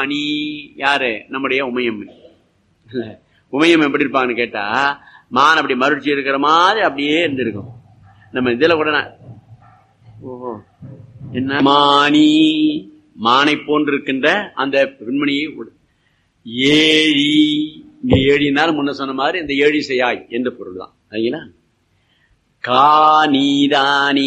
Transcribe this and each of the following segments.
மானி யாரு நம்முடைய உமையம்மன் இல்ல உமையம் எப்படி இருப்பாங்கன்னு கேட்டா மான் அப்படி மறுச்சி இருக்கிற மாதிரி அப்படியே இருந்திருக்கும் நம்ம இதுல கூட நான் ஓஹோ என்ன மானி மானை போன்றிருக்கின்ற அந்த பெண்மணியை உட- ஏழி இங்க ஏழினால் முன்ன சொன்ன மாதிரி இந்த ஏழி செய்யாய் என்ற பொருள் தான் சரிங்களா கா நீதானி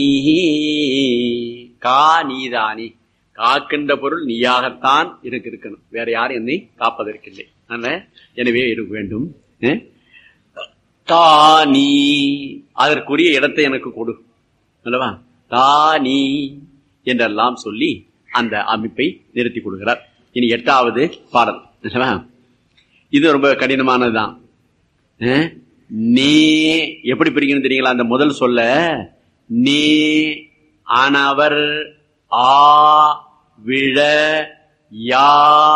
கா நீதானி காக்கின்ற பொருள் நீயாகத்தான் இருக்கு இருக்கணும் வேற யாரும் என்னை காப்பதற்கில்லை அதனால எனவே இருக்க வேண்டும் அஹ்? தா நீ அதற்குரிய இடத்தை எனக்கு கொடு அல்லவா தா நீ என்றெல்லாம் சொல்லி அந்த அமைப்பை நிறுத்தி கொடுக்கிறார் இனி எட்டாவது பாடல் அல்லவா? இது ரொம்ப கடினமானதுதான் அஹ்? நே எப்படி பிரிக்கணும் தெரியுங்களா அந்த முதல் சொல்ல நே ஆனவர் ஆ விழ யா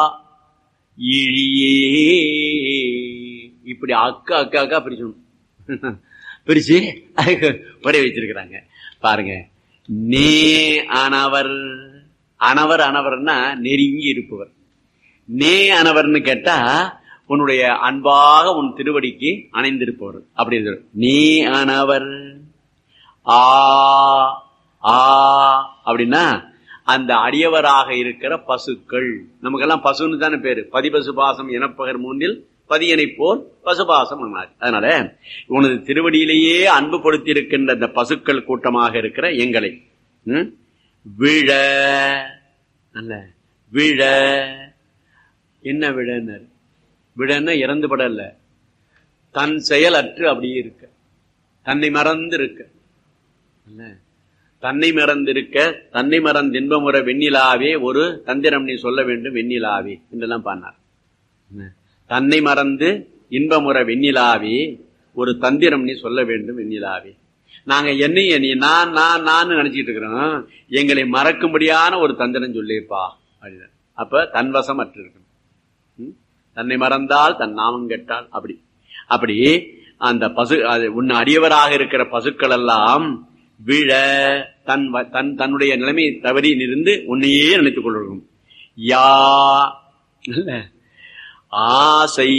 இழியே இப்படி அக்கா அக்கா அக்கா பிரிச்சணும் பிரிச்சு அதுக்கு ஒரே வச்சிருக்கிறாங்க பாருங்க நே அனவர் அனவர் அனவர்னா நெருங்கி இருப்பவர் நே அனவர்னு கேட்டா உன்னுடைய அன்பாக உன் திருவடிக்கு அணைந்திருப்பவர் அப்படி இருக்கு. நீ அனவர் ஆ ஆ அப்படின்னா அந்த அடியவராக இருக்கிற பசுக்கள் நமக்கெல்லாம் பசுன்னு தானே பேரு பதிபசு பாசம் எனப்பகர் மூன்றில் பதியனை போல் பசுபாசம் என்னார். அதனால உனது திருவடியிலேயே அன்பு கொடுத்திருக்கின்ற அந்த பசுக்கள் கூட்டமாக இருக்கிற எங்களை ம்? விழ அல்ல விழ என்ன விழன்னாரு விழன்னா இறந்து படல தன் செயல் அற்று அப்படியே இருக்க தன்னை மறந்து இருக்க அல்ல தன்னை மறந்திருக்க தன்னை மறந்து இன்பமுற வெண்ணிலாவே ஒரு தந்திரம் நீ சொல்ல வேண்டும் வெண்ணிலாவே என்றெல்லாம் பாடினார் என்ன? தன்னை மறந்து இன்பமுற வெண்ணிலாவே ஒரு தந்திரம் நீ சொல்ல வேண்டும் வெண்ணிலாவே நாங்க என்னைய நீ நான் நான் நான் நினைச்சிட்டு இருக்கிறோம் எங்களை மறக்கும்படியான ஒரு தந்திரம் சொல்லிப்பா அப்படின்னு அப்ப தன்வசம் அற்று இருக்கணும் ம்? தன்னை மறந்தால் தன் நாமம் கெட்டால் அப்படி அப்படி அந்த பசு அது உன் அடியவராக இருக்கிற பசுக்கள் எல்லாம் விழ தன் வ- தன் தன்னுடைய நிலைமை தவறி இருந்து உன்னையே நினைத்துக் கொள்ளும் யா இல்ல ஆசை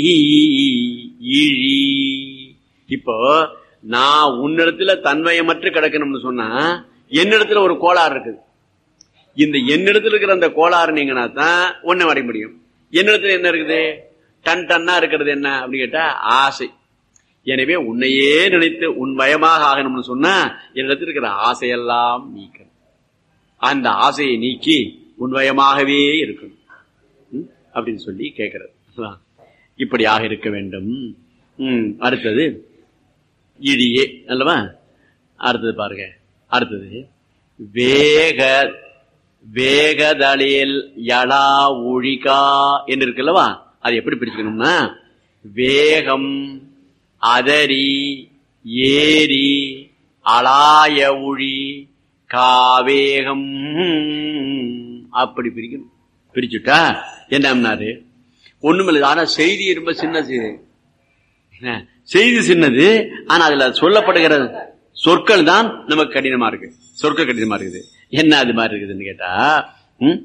இழி இப்போ நான் உன்னிடத்துல தன்வயமற்று கிடக்கணும்னு சொன்னா என்னிடத்துல ஒரு கோளாறு இருக்குது இந்த என்னிடத்துல இருக்கிற அந்த கோளாறு நீங்கன்னா தான் ஒன்ன வரைய முடியும் என்னிடத்துல என்ன இருக்குது டன் டன்னா இருக்கிறது என்ன அப்படி கேட்டா ஆசை எனவே உன்னையே நினைத்து உன் பயமாக ஆகணும்னு சொன்னா என்னிடத்தில் இருக்கிற ஆசையெல்லாம் நீக்கணும் அந்த ஆசையை நீக்கி உன் பயமாகவே இருக்கணும் ம்? அப்படின்னு சொல்லி கேட்கிறது இப்படியாக இருக்க வேண்டும் ம், அடுத்தது இடியே அல்லவா அடுத்தது பாருங்க அடுத்தது வேக வேகதளில் யடா ஒழிகா என்று இருக்குல்லவா அது எப்படி பிரிச்சுக்கணும்னா வேகம் அதரி ஏரி அலாய ஒழி காவேகம் அப்படி பிரிக்கணும் பிரிச்சுட்டா என்னம்னாரு ஒண்ணுமில்ல ஆனா செய்தி ரொம்ப சின்ன செய்தி என்ன? செய்தி சின்னது ஆனா அதுல சொல்லப்படுகிற சொற்கள் தான் நமக்கு கடினமா இருக்கு சொற்கள் கடினமா இருக்குது என்ன அது மாதிரி இருக்குதுன்னு கேட்டா ம்?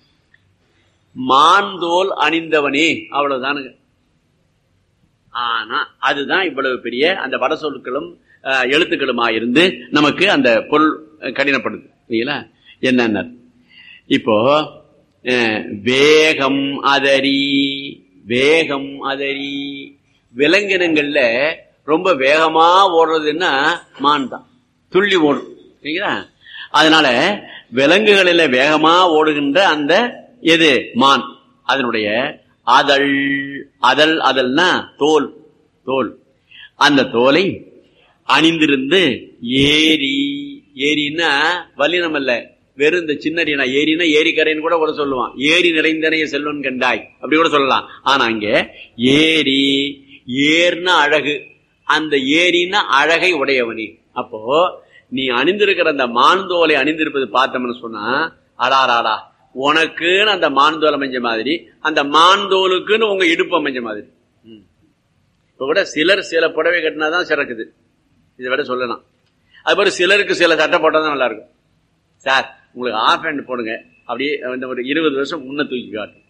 மான்தோல் அணிந்தவனே அவ்வளவுதானுங்க ஆனா அதுதான் இவ்வளவு பெரிய அந்த வட சொற்களும் அஹ், எழுத்துக்களுமா இருந்து நமக்கு அந்த பொருள் அஹ், கடினப்படுது இல்லைங்களா என்னென்ன இப்போ அஹ், வேகம் அதரி வேகம் அதரி விலங்கினங்கள்ல ரொம்ப வேகமா ஓடுறதுன்னா மான் தான் துள்ளி ஓடும் சரிங்களா அதனால விலங்குகளில வேகமா ஓடுகின்ற அந்த எது மான் அதனுடைய அதழ் அதழ் அதழ்னா தோல் தோல் அந்த தோலை அணிந்திருந்து ஏரி ஏரின்னா வல்லினம் அல்ல வெறும் இந்த சின்னடினா ஏரினா ஏரிக்கரைன்னு கூட கூட சொல்லுவான் ஏரி நிறைந்தனைய செல்வன் கண்டாய் அப்படி கூட சொல்லலாம் ஆனா அங்க ஏரி ஏர்னா அழகு அந்த ஏரின்னா அழகை உடையவனே அப்போ நீ அணிந்திருக்கிற அந்த மான்தோலை அணிந்திருப்பது பார்த்தோம்னு சொன்னா அடாராடா உனக்குன்னு அந்த மான்தோல் அமைஞ்ச மாதிரி அந்த மான்தோலுக்குன்னு உங்க இடுப்பு அமைஞ்ச மாதிரி ம். இப்ப கூட சிலர் சில புடவை கட்டினாதான் சிறக்குது இதை விட சொல்லலாம் அது மாதிரி சிலருக்கு சில சட்டை போட்டா தான் நல்லா இருக்கும் சார் உங்களுக்கு ஆஃப் ஹேண்ட் போடுங்க அப்படியே இந்த ஒரு இருபது வருஷம் முன்ன தூக்கி காட்டும்